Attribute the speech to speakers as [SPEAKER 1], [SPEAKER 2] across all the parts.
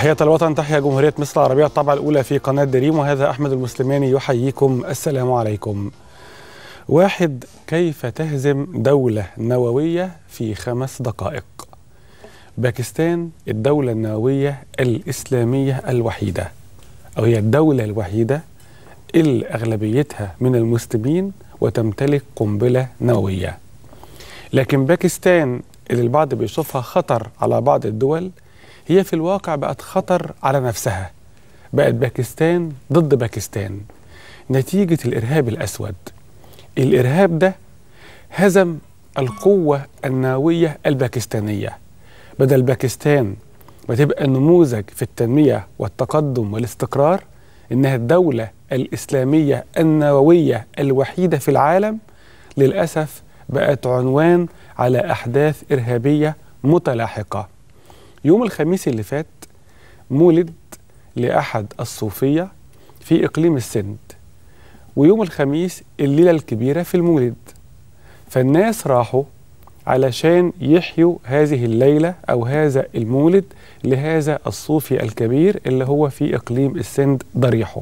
[SPEAKER 1] تحية الوطن تحيا جمهورية مصر العربية الطبعة الأولى في قناة دريم وهذا أحمد المسلماني يحييكم السلام عليكم واحد كيف تهزم دولة نووية في خمس دقائق باكستان الدولة النووية الإسلامية الوحيدة أو هي الدولة الوحيدة اللي أغلبيتها من المسلمين وتمتلك قنبلة نووية لكن باكستان اللي البعض بيشوفها خطر على بعض الدول هي في الواقع بقت خطر على نفسها بقت باكستان ضد باكستان نتيجة الإرهاب الأسود الإرهاب ده هزم القوة النووية الباكستانية بدل باكستان ما تبقى نموذج في التنمية والتقدم والاستقرار إنها الدولة الإسلامية النووية الوحيدة في العالم للأسف بقت عنوان على أحداث إرهابية متلاحقة يوم الخميس اللي فات مولد لأحد الصوفية في إقليم السند ويوم الخميس الليلة الكبيرة في المولد فالناس راحوا علشان يحيوا هذه الليلة أو هذا المولد لهذا الصوفي الكبير اللي هو في إقليم السند ضريحه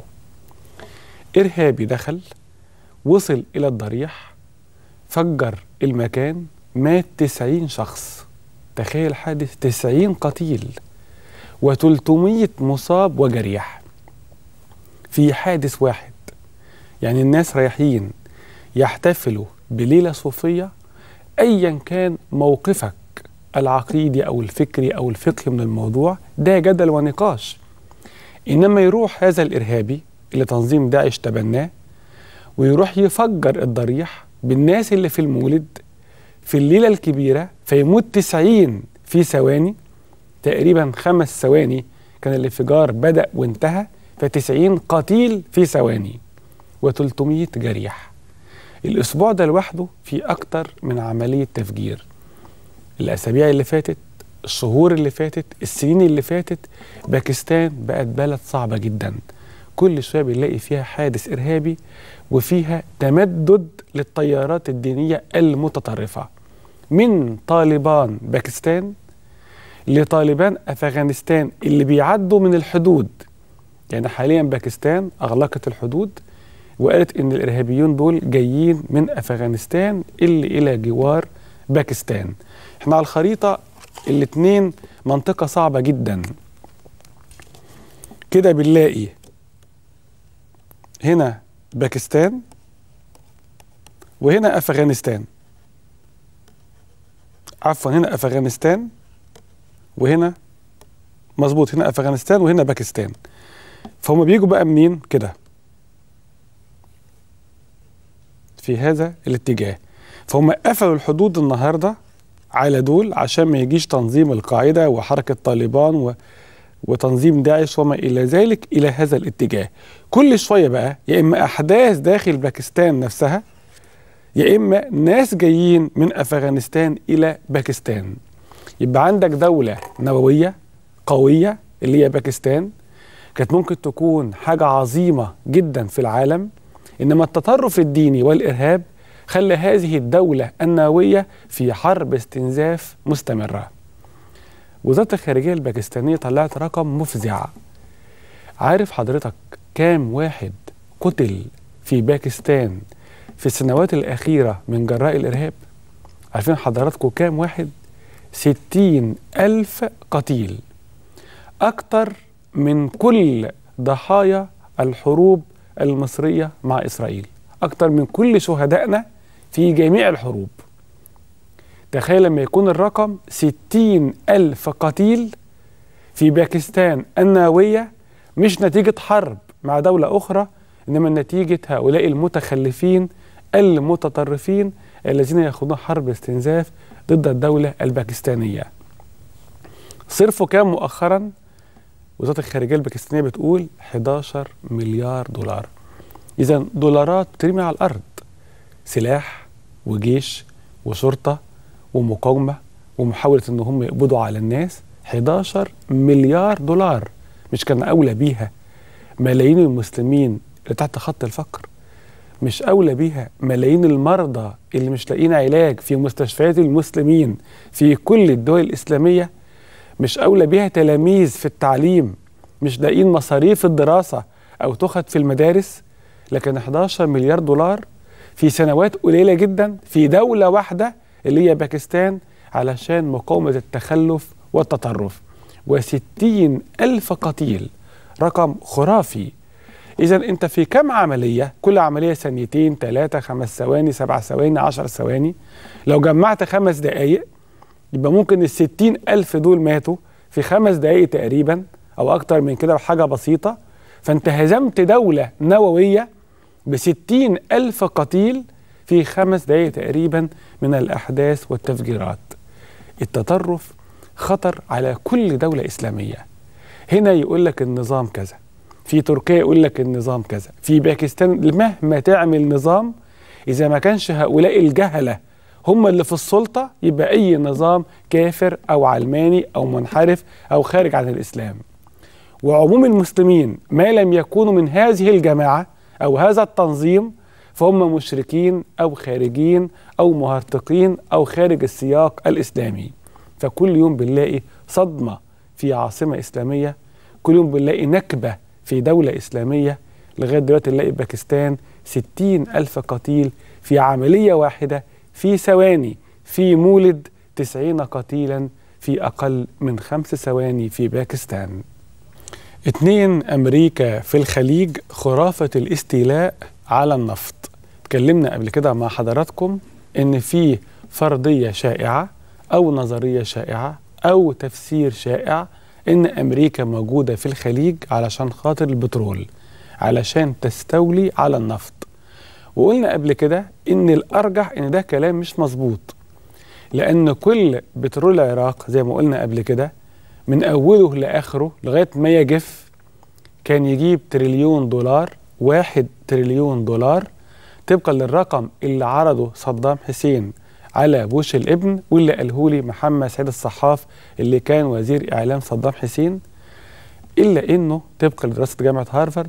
[SPEAKER 1] إرهابي دخل وصل إلى الضريح فجر المكان مات تسعين شخص تخيل حادث تسعين قتيل وتلتمية مصاب وجريح في حادث واحد يعني الناس رايحين يحتفلوا بليلة صوفية أيا كان موقفك العقيدي أو الفكري أو الفقهي من الموضوع ده جدل ونقاش إنما يروح هذا الإرهابي اللي تنظيم داعش تبناه ويروح يفجر الضريح بالناس اللي في المولد في الليلة الكبيرة فيموت تسعين في ثواني تقريبا خمس ثواني كان الانفجار بدأ وانتهى فتسعين قتيل في ثواني و300 جريح الأسبوع ده لوحده في أكتر من عملية تفجير الأسابيع اللي فاتت الشهور اللي فاتت السنين اللي فاتت باكستان بقت بلد صعبة جدا كل شوية بنلاقي فيها حادث إرهابي وفيها تمدد للتيارات الدينية المتطرفة من طالبان باكستان لطالبان أفغانستان اللي بيعدوا من الحدود يعني حاليا باكستان أغلقت الحدود وقالت إن الإرهابيون دول جايين من أفغانستان اللي إلى جوار باكستان احنا على الخريطة الاتنين منطقة صعبة جدا كده بنلاقي هنا باكستان وهنا افغانستان عفوا هنا افغانستان وهنا مظبوط هنا افغانستان وهنا باكستان فهم بيجوا بقى منين كده في هذا الاتجاه فهم قفلوا الحدود النهارده على دول عشان ما يجيش تنظيم القاعده وحركه طالبان و وتنظيم داعش وما الى ذلك الى هذا الاتجاه كل شويه بقى يا اما احداث داخل باكستان نفسها يا اما ناس جايين من افغانستان الى باكستان يبقى عندك دوله نوويه قويه اللي هي باكستان كانت ممكن تكون حاجه عظيمه جدا في العالم انما التطرف الديني والارهاب خلى هذه الدوله النوويه في حرب استنزاف مستمره وزارة الخارجية الباكستانية طلعت رقم مفزع عارف حضرتك كام واحد قتل في باكستان في السنوات الأخيرة من جراء الإرهاب عارفين حضراتكم كام واحد ستين ألف قتيل أكتر من كل ضحايا الحروب المصرية مع إسرائيل أكتر من كل شهدائنا في جميع الحروب تخيل لما يكون الرقم ستين ألف قتيل في باكستان النووية مش نتيجة حرب مع دولة أخرى إنما نتيجة هؤلاء المتخلفين المتطرفين الذين يخوضون حرب استنزاف ضد الدولة الباكستانية صرفوا كام مؤخرا وزارة الخارجية الباكستانية بتقول 11 مليار دولار إذا دولارات ترمي على الأرض سلاح وجيش وشرطة ومقاومة ومحاولة إن هم يقبضوا على الناس 11 مليار دولار مش كان أولى بيها ملايين المسلمين اللي تحت خط الفقر مش أولى بيها ملايين المرضى اللي مش لاقيين علاج في مستشفيات المسلمين في كل الدول الإسلامية مش أولى بيها تلاميذ في التعليم مش لاقيين مصاريف الدراسة أو تخت في المدارس لكن 11 مليار دولار في سنوات قليلة جدا في دولة واحدة اللي هي باكستان علشان مقاومة التخلف والتطرف وستين ألف قتيل رقم خرافي إذا أنت في كم عملية كل عملية ثانيتين ثلاثة خمس ثواني سبع ثواني عشر ثواني لو جمعت خمس دقايق يبقى ممكن الستين ألف دول ماتوا في خمس دقايق تقريبا أو أكتر من كده بحاجة بسيطة فأنت هزمت دولة نووية بستين ألف قتيل في خمس دقايق تقريبا من الأحداث والتفجيرات التطرف خطر على كل دولة إسلامية هنا يقول لك النظام كذا في تركيا يقول لك النظام كذا في باكستان مهما تعمل نظام إذا ما كانش هؤلاء الجهلة هم اللي في السلطة يبقى أي نظام كافر أو علماني أو منحرف أو خارج عن الإسلام وعموم المسلمين ما لم يكونوا من هذه الجماعة أو هذا التنظيم فهم مشركين أو خارجين أو مهرطقين أو خارج السياق الإسلامي فكل يوم بنلاقي صدمة في عاصمة إسلامية كل يوم بنلاقي نكبة في دولة إسلامية لغاية دلوقتي نلاقي باكستان ستين ألف قتيل في عملية واحدة في ثواني في مولد تسعين قتيلا في أقل من خمس ثواني في باكستان اتنين أمريكا في الخليج خرافة الاستيلاء على النفط اتكلمنا قبل كده مع حضراتكم ان في فرضية شائعة أو نظرية شائعة أو تفسير شائع إن أمريكا موجودة في الخليج علشان خاطر البترول علشان تستولي على النفط وقلنا قبل كده إن الأرجح إن ده كلام مش مظبوط لأن كل بترول العراق زي ما قلنا قبل كده من أوله لآخره لغاية ما يجف كان يجيب تريليون دولار واحد تريليون دولار طبقا للرقم اللي عرضه صدام حسين على بوش الابن واللي قاله لي محمد سيد الصحاف اللي كان وزير اعلام صدام حسين الا انه طبقا لدراسه جامعه هارفارد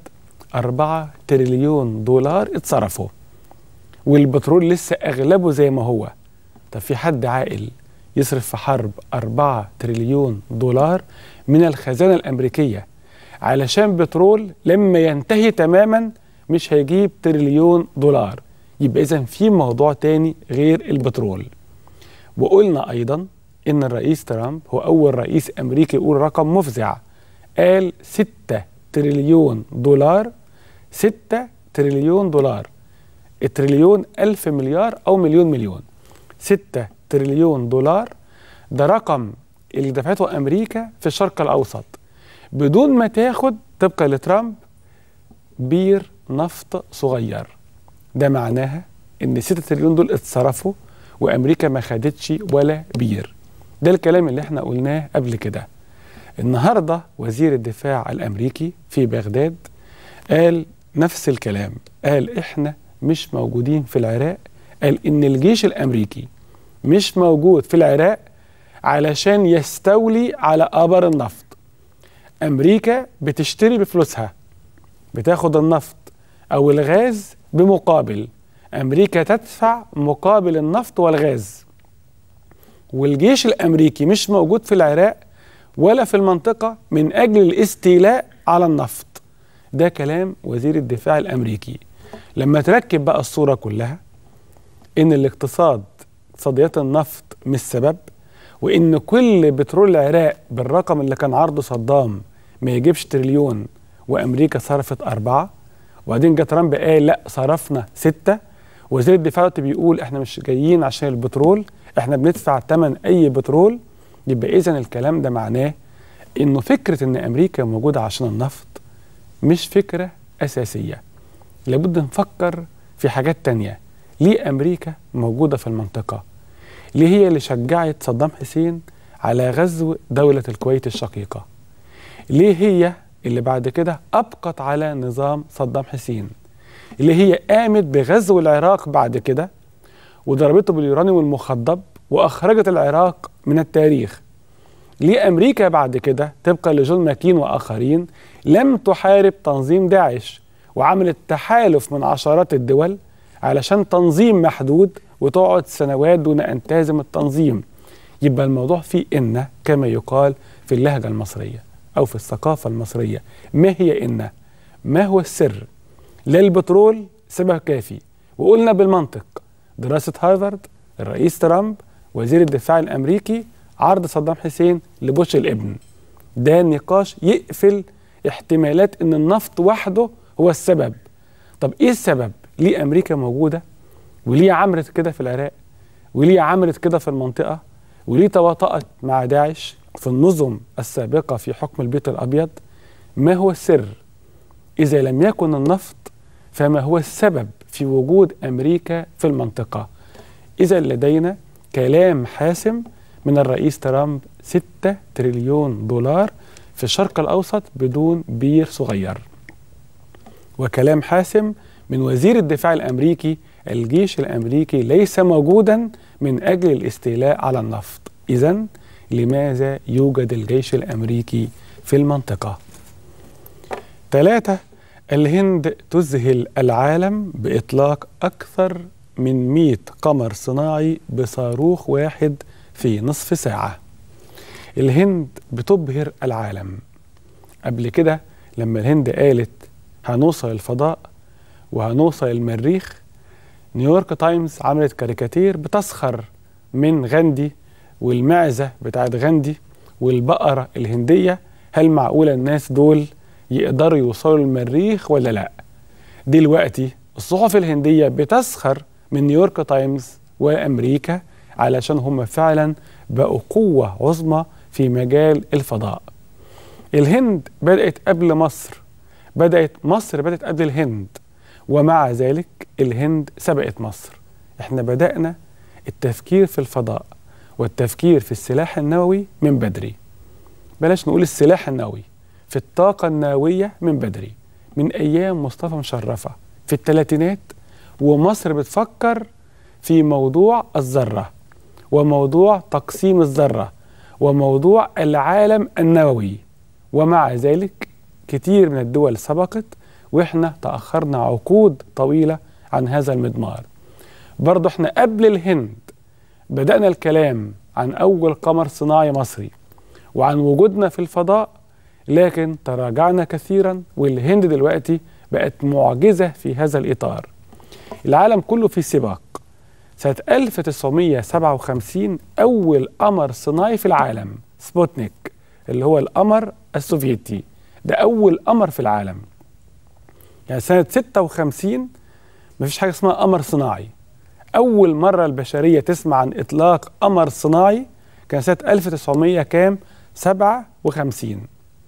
[SPEAKER 1] 4 تريليون دولار اتصرفوا والبترول لسه اغلبه زي ما هو طب في حد عاقل يصرف في حرب 4 تريليون دولار من الخزانه الامريكيه علشان بترول لما ينتهي تماما مش هيجيب تريليون دولار يبقى اذا في موضوع تاني غير البترول وقلنا ايضا ان الرئيس ترامب هو اول رئيس امريكي يقول رقم مفزع قال 6 تريليون دولار 6 تريليون دولار التريليون ألف مليار أو مليون مليون 6 تريليون دولار ده رقم اللي دفعته أمريكا في الشرق الأوسط بدون ما تاخد طبقا لترامب بير نفط صغير ده معناها ان 6 تريليون دول اتصرفوا وامريكا ما خدتش ولا بير ده الكلام اللي احنا قلناه قبل كده النهارده وزير الدفاع الامريكي في بغداد قال نفس الكلام قال احنا مش موجودين في العراق قال ان الجيش الامريكي مش موجود في العراق علشان يستولي على ابر النفط امريكا بتشتري بفلوسها بتاخد النفط او الغاز بمقابل امريكا تدفع مقابل النفط والغاز والجيش الامريكي مش موجود في العراق ولا في المنطقه من اجل الاستيلاء على النفط ده كلام وزير الدفاع الامريكي لما تركب بقى الصوره كلها ان الاقتصاد اقتصاديات النفط مش سبب وان كل بترول العراق بالرقم اللي كان عرضه صدام ما يجيبش تريليون وامريكا صرفت اربعه وبعدين جه ترامب قال لا صرفنا ستة وزير الدفاع دلوقتي بيقول احنا مش جايين عشان البترول احنا بندفع ثمن اي بترول يبقى اذا الكلام ده معناه انه فكره ان امريكا موجوده عشان النفط مش فكره اساسيه لابد نفكر في حاجات تانية ليه امريكا موجوده في المنطقه ليه هي اللي شجعت صدام حسين على غزو دوله الكويت الشقيقه ليه هي اللي بعد كده أبقت على نظام صدام حسين اللي هي قامت بغزو العراق بعد كده وضربته باليورانيوم المخضب وأخرجت العراق من التاريخ ليه أمريكا بعد كده طبقا لجون ماكين وآخرين لم تحارب تنظيم داعش وعملت تحالف من عشرات الدول علشان تنظيم محدود وتقعد سنوات دون أن تهزم التنظيم يبقى الموضوع فيه إن كما يقال في في اللهجة المصرية أو في الثقافة المصرية ما هي إن ما هو السر للبترول سبب كافي وقلنا بالمنطق دراسة هارفارد الرئيس ترامب وزير الدفاع الأمريكي عرض صدام حسين لبوش الابن ده نقاش يقفل احتمالات ان النفط وحده هو السبب طب ايه السبب ليه امريكا موجوده وليه عملت كده في العراق وليه عملت كده في المنطقه وليه تواطأت مع داعش في النظم السابقه في حكم البيت الابيض ما هو السر اذا لم يكن النفط فما هو السبب في وجود امريكا في المنطقه اذا لدينا كلام حاسم من الرئيس ترامب 6 تريليون دولار في الشرق الأوسط بدون بير صغير وكلام حاسم من وزير الدفاع الأمريكي الجيش الأمريكي ليس موجودا من أجل الاستيلاء على النفط إذا لماذا يوجد الجيش الأمريكي في المنطقة ثلاثة الهند تذهل العالم بإطلاق أكثر من 100 قمر صناعي بصاروخ واحد في نصف ساعة الهند بتبهر العالم قبل كده لما الهند قالت هنوصل الفضاء وهنوصل المريخ نيويورك تايمز عملت كاريكاتير بتسخر من غاندي والمعزة بتاعت غاندي والبقرة الهندية هل معقولة الناس دول يقدروا يوصلوا المريخ ولا لا دلوقتي الصحف الهندية بتسخر من نيويورك تايمز وأمريكا علشان هم فعلا بقوا قوة عظمى في مجال الفضاء الهند بدأت قبل مصر بدأت مصر بدأت قبل الهند ومع ذلك الهند سبقت مصر احنا بدأنا التفكير في الفضاء والتفكير في السلاح النووي من بدري بلاش نقول السلاح النووي في الطاقة النووية من بدري من أيام مصطفى مشرفة في الثلاثينات ومصر بتفكر في موضوع الذرة وموضوع تقسيم الذرة وموضوع العالم النووي ومع ذلك كتير من الدول سبقت واحنا تأخرنا عقود طويلة عن هذا المضمار برضه احنا قبل الهند بدأنا الكلام عن أول قمر صناعي مصري وعن وجودنا في الفضاء لكن تراجعنا كثيرا والهند دلوقتي بقت معجزة في هذا الإطار العالم كله في سباق سنة 1957 أول قمر صناعي في العالم سبوتنيك اللي هو القمر السوفيتي ده أول قمر في العالم يعني سنة 56 مفيش حاجة اسمها قمر صناعي أول مرة البشرية تسمع عن إطلاق قمر صناعي كان سنة 1900 كام 57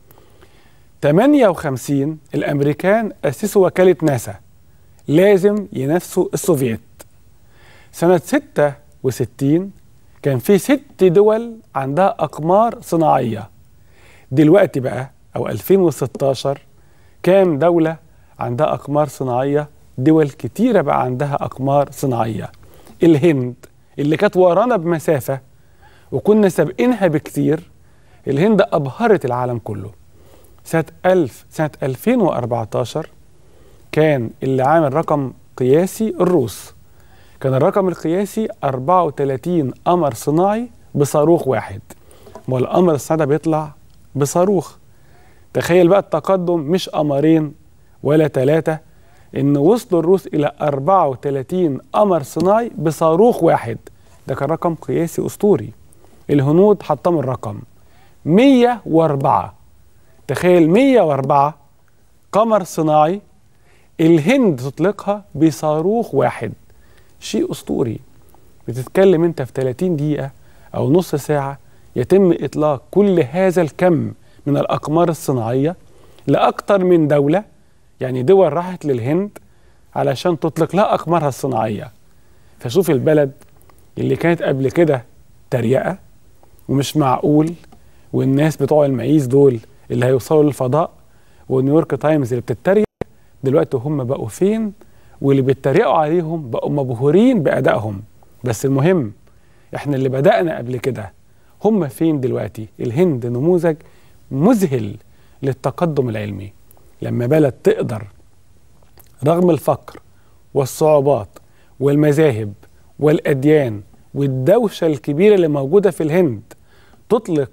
[SPEAKER 1] 58 الأمريكان أسسوا وكالة ناسا لازم ينافسوا السوفييت سنة 66 كان في ست دول عندها أقمار صناعية دلوقتي بقى أو 2016 كام دولة عندها أقمار صناعية دول كتيرة بقى عندها أقمار صناعية الهند اللي كانت ورانا بمسافة وكنا سابقينها بكتير الهند أبهرت العالم كله سنة 1000 سنة 2014 كان اللي عامل رقم قياسي الروس كان الرقم القياسي 34 قمر صناعي بصاروخ واحد ما القمر الصناعي ده بيطلع بصاروخ تخيل بقى التقدم مش قمرين ولا ثلاثة إن وصلوا الروس إلى 34 قمر صناعي بصاروخ واحد ده كان رقم قياسي أسطوري الهنود حطموا الرقم 104 تخيل 104 قمر صناعي الهند تطلقها بصاروخ واحد شيء اسطوري بتتكلم انت في 30 دقيقه او نص ساعه يتم اطلاق كل هذا الكم من الاقمار الصناعيه لاكثر من دوله يعني دول راحت للهند علشان تطلق لها اقمارها الصناعيه فشوف البلد اللي كانت قبل كده تريقه ومش معقول والناس بتوع المعيز دول اللي هيوصلوا للفضاء ونيويورك تايمز اللي بتتريق دلوقتي هم بقوا فين واللي بيتريقوا عليهم بقوا مبهورين بأدائهم بس المهم احنا اللي بدأنا قبل كده هم فين دلوقتي الهند نموذج مذهل للتقدم العلمي لما بلد تقدر رغم الفقر والصعوبات والمذاهب والأديان والدوشة الكبيرة اللي موجودة في الهند تطلق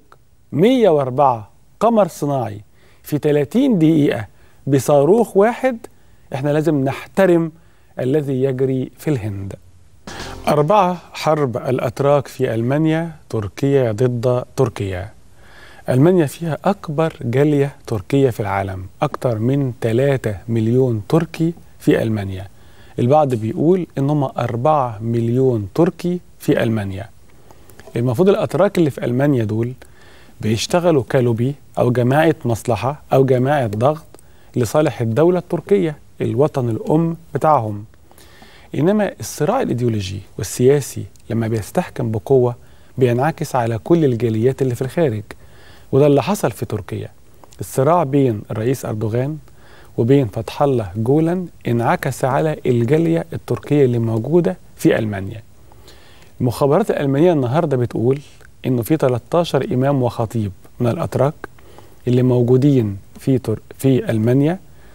[SPEAKER 1] 104 قمر صناعي في 30 دقيقة بصاروخ واحد احنا لازم نحترم الذي يجري في الهند أربعة حرب الأتراك في ألمانيا تركيا ضد تركيا ألمانيا فيها أكبر جالية تركية في العالم أكثر من 3 مليون تركي في ألمانيا البعض بيقول إن هم 4 مليون تركي في ألمانيا المفروض الأتراك اللي في ألمانيا دول بيشتغلوا كلوبي أو جماعة مصلحة أو جماعة ضغط لصالح الدولة التركية الوطن الأم بتاعهم إنما الصراع الإيديولوجي والسياسي لما بيستحكم بقوة بينعكس على كل الجاليات اللي في الخارج وده اللي حصل في تركيا الصراع بين الرئيس أردوغان وبين فتح الله جولان انعكس على الجالية التركية اللي موجودة في ألمانيا المخابرات الألمانية النهاردة بتقول إنه في 13 إمام وخطيب من الأتراك اللي موجودين في تر... في ألمانيا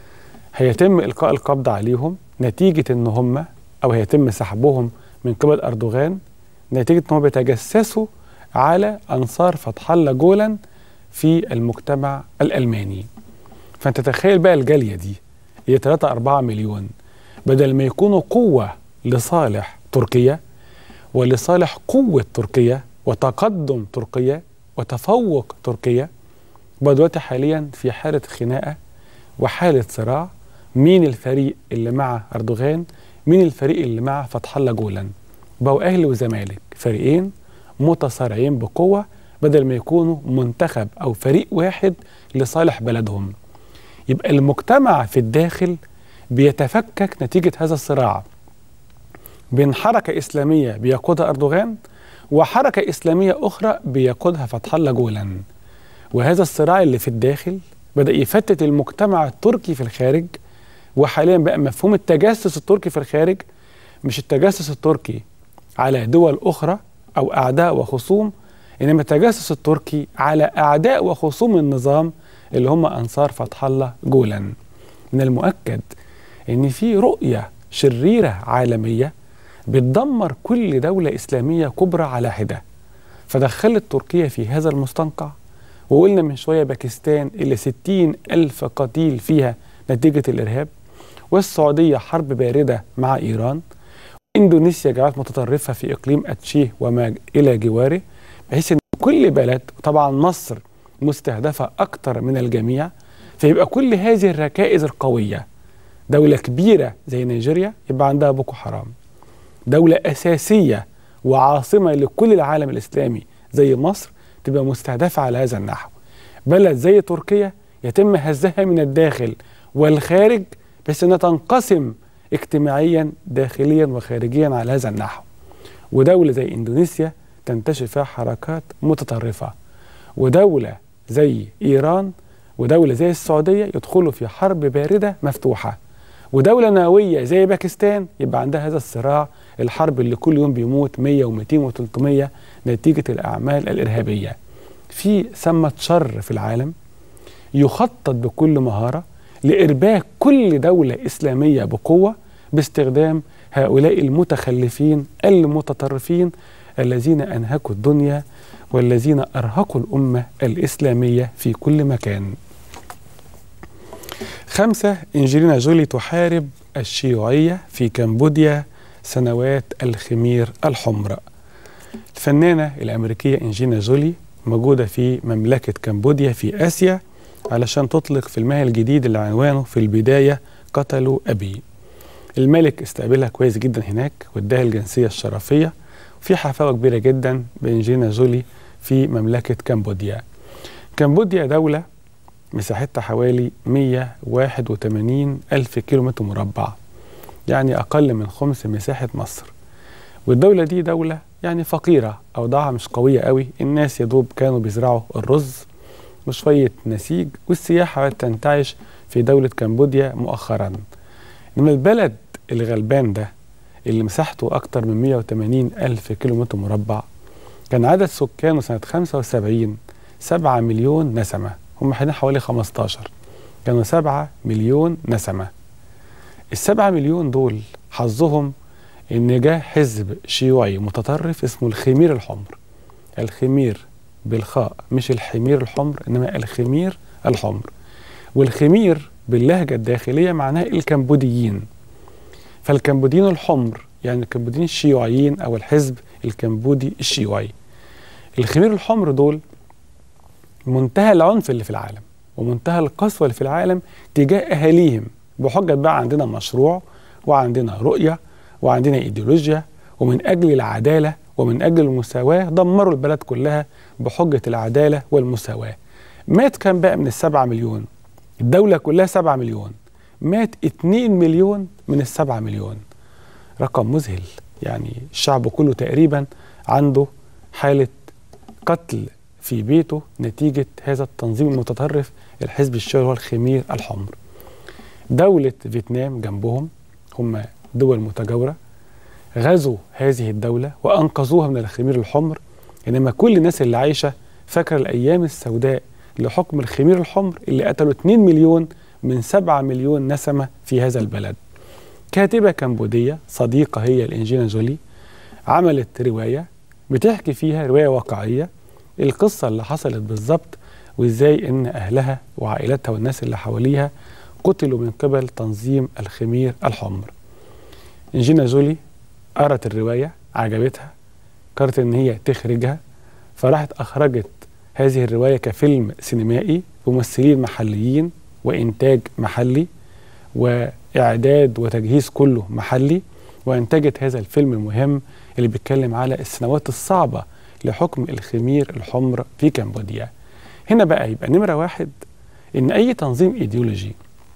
[SPEAKER 1] هيتم إلقاء القبض عليهم نتيجة إن هم أو هيتم سحبهم من قبل أردوغان نتيجة إن هم بيتجسسوا على أنصار فتح الله جولان في المجتمع الألماني فأنت تخيل بقى الجالية دي هي 3 4 مليون بدل ما يكونوا قوة لصالح تركيا ولصالح قوة تركيا وتقدم تركيا وتفوق تركيا بقى دلوقتي حاليا في حالة خناقة وحالة صراع مين الفريق اللي مع أردوغان مين الفريق اللي مع فتح الله جولان بقوا أهلي وزمالك فريقين متصارعين بقوة بدل ما يكونوا منتخب أو فريق واحد لصالح بلدهم يبقى المجتمع في الداخل بيتفكك نتيجة هذا الصراع بين حركة إسلامية بيقودها أردوغان وحركة إسلامية أخرى بيقودها فتح الله جولان وهذا الصراع اللي في الداخل بدأ يفتت المجتمع التركي في الخارج وحاليا بقى مفهوم التجسس التركي في الخارج مش التجسس التركي على دول أخرى أو أعداء وخصوم إنما التجسس التركي على أعداء وخصوم النظام اللي هم أنصار فتح الله جولان من المؤكد إن في رؤية شريرة عالمية بتدمر كل دولة إسلامية كبرى على حدة فدخلت تركيا في هذا المستنقع وقلنا من شوية باكستان اللي 60 ألف قتيل فيها نتيجة الإرهاب والسعودية حرب باردة مع إيران إندونيسيا جعلت متطرفة في إقليم أتشيه وما إلى جواره بحيث أن كل بلد طبعا مصر مستهدفة أكثر من الجميع فيبقى كل هذه الركائز القوية دولة كبيرة زي نيجيريا يبقى عندها بوكو حرام دولة أساسية وعاصمة لكل العالم الإسلامي زي مصر تبقى مستهدفة على هذا النحو بلد زي تركيا يتم هزها من الداخل والخارج بس أنها تنقسم اجتماعيا داخليا وخارجيا على هذا النحو ودولة زي إندونيسيا تنتشر فيها حركات متطرفة ودولة زي إيران ودولة زي السعودية يدخلوا في حرب باردة مفتوحة ودولة نووية زي باكستان يبقى عندها هذا الصراع الحرب اللي كل يوم بيموت 100 و200 و300 نتيجة الأعمال الإرهابية في ثمة شر في العالم يخطط بكل مهارة لإرباك كل دولة إسلامية بقوة باستخدام هؤلاء المتخلفين المتطرفين الذين أنهكوا الدنيا والذين أرهقوا الأمة الإسلامية في كل مكان خمسة إنجلينا جولي تحارب الشيوعية في كمبوديا سنوات الخمير الحمراء الفنانة الأمريكية إنجينا جولي موجودة في مملكة كمبوديا في آسيا علشان تطلق فيلمها الجديد اللي عنوانه في البداية قتلوا أبي الملك استقبلها كويس جدا هناك واداها الجنسية الشرفية وفي حفاوة كبيرة جدا بإنجينا جولي في مملكة كمبوديا كمبوديا دولة مساحتها حوالي 181 ألف كيلومتر مربع يعني أقل من خمس مساحة مصر والدولة دي دولة يعني فقيرة أوضاعها مش قوية قوي الناس يدوب كانوا بيزرعوا الرز وشوية نسيج والسياحة تنتعش في دولة كمبوديا مؤخرا إنما البلد الغلبان ده اللي مساحته أكتر من 180 ألف كيلومتر مربع كان عدد سكانه سنة 75 7 مليون نسمة هم حاليا حوالي 15 كانوا 7 مليون نسمة السبعة مليون دول حظهم إن جاء حزب شيوعي متطرف اسمه الخمير الحمر الخمير بالخاء مش الحمير الحمر انما الخمير الحمر والخمير باللهجه الداخليه معناها الكمبوديين فالكمبوديين الحمر يعني الكمبوديين الشيوعيين او الحزب الكمبودي الشيوعي الخمير الحمر دول منتهى العنف اللي في العالم ومنتهى القسوة اللي في العالم تجاه أهاليهم بحجة بقى عندنا مشروع وعندنا رؤية وعندنا إيديولوجيا ومن أجل العدالة ومن أجل المساواة دمروا البلد كلها بحجة العدالة والمساواة مات كان بقى من السبعة مليون الدولة كلها سبعة مليون مات اتنين مليون من السبعة مليون رقم مذهل يعني الشعب كله تقريبا عنده حالة قتل في بيته نتيجة هذا التنظيم المتطرف الحزب الشيوعي هو الخمير الحمر دولة فيتنام جنبهم هم دول متجاورة غزوا هذه الدولة وأنقذوها من الخمير الحمر إنما كل الناس اللي عايشة فاكرة الأيام السوداء لحكم الخمير الحمر اللي قتلوا 2 مليون من 7 مليون نسمة في هذا البلد كاتبة كمبودية صديقة هي الإنجينا جولي عملت رواية بتحكي فيها رواية واقعية القصة اللي حصلت بالظبط وإزاي إن أهلها وعائلتها والناس اللي حواليها قتلوا من قبل تنظيم الخمير الحمر إنجينا جولي قرأت الرواية عجبتها قررت إن هي تخرجها فراحت أخرجت هذه الرواية كفيلم سينمائي بممثلين محليين وإنتاج محلي وإعداد وتجهيز كله محلي وأنتجت هذا الفيلم المهم اللي بيتكلم على السنوات الصعبة لحكم الخمير الحمر في كمبوديا هنا بقى يبقى نمرة واحد إن أي تنظيم إيديولوجي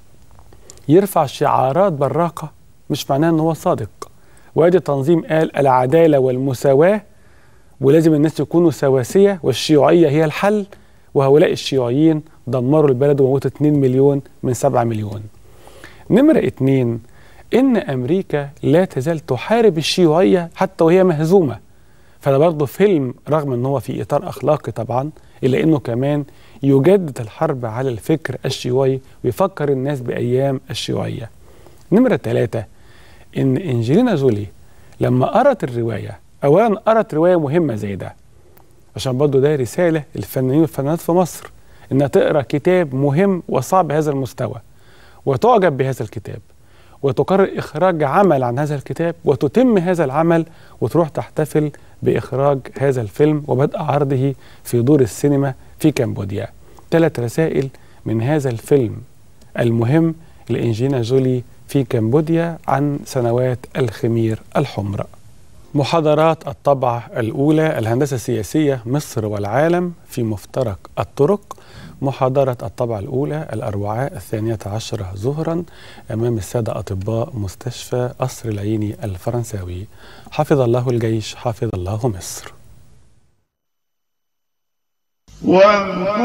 [SPEAKER 1] يرفع شعارات براقة مش معناه إن هو صادق وادي تنظيم قال العدالة والمساواة ولازم الناس يكونوا سواسية والشيوعية هي الحل وهؤلاء الشيوعيين دمروا البلد وموتوا 2 مليون من 7 مليون نمرة اتنين إن أمريكا لا تزال تحارب الشيوعية حتى وهي مهزومة فده برضه فيلم رغم ان هو في اطار اخلاقي طبعا الا انه كمان يجدد الحرب على الفكر الشيوعي ويفكر الناس بايام الشيوعيه. نمره ثلاثه ان انجلينا جولي لما قرأت الروايه اولا قرأت روايه مهمه زي ده عشان برضه ده رساله للفنانين والفنانات في مصر انها تقرا كتاب مهم وصعب بهذا المستوى وتعجب بهذا الكتاب وتقرر إخراج عمل عن هذا الكتاب وتتم هذا العمل وتروح تحتفل بإخراج هذا الفيلم وبدء عرضه في دور السينما في كمبوديا ثلاث رسائل من هذا الفيلم المهم لإنجينا جولي في كمبوديا عن سنوات الخمير الحمراء محاضرات الطبعة الأولى الهندسة السياسية مصر والعالم في مفترق الطرق محاضرة الطبعة الأولى الأربعاء الثانية عشرة ظهرا أمام السادة أطباء مستشفى قصر العيني الفرنساوي حفظ الله الجيش حفظ الله مصر
[SPEAKER 2] واذكر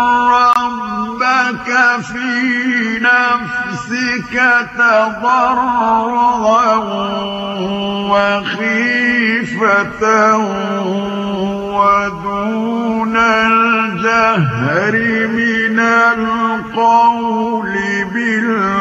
[SPEAKER 2] ربك في نفسك تضرعا وخيفة ودون الجهر من القول بالله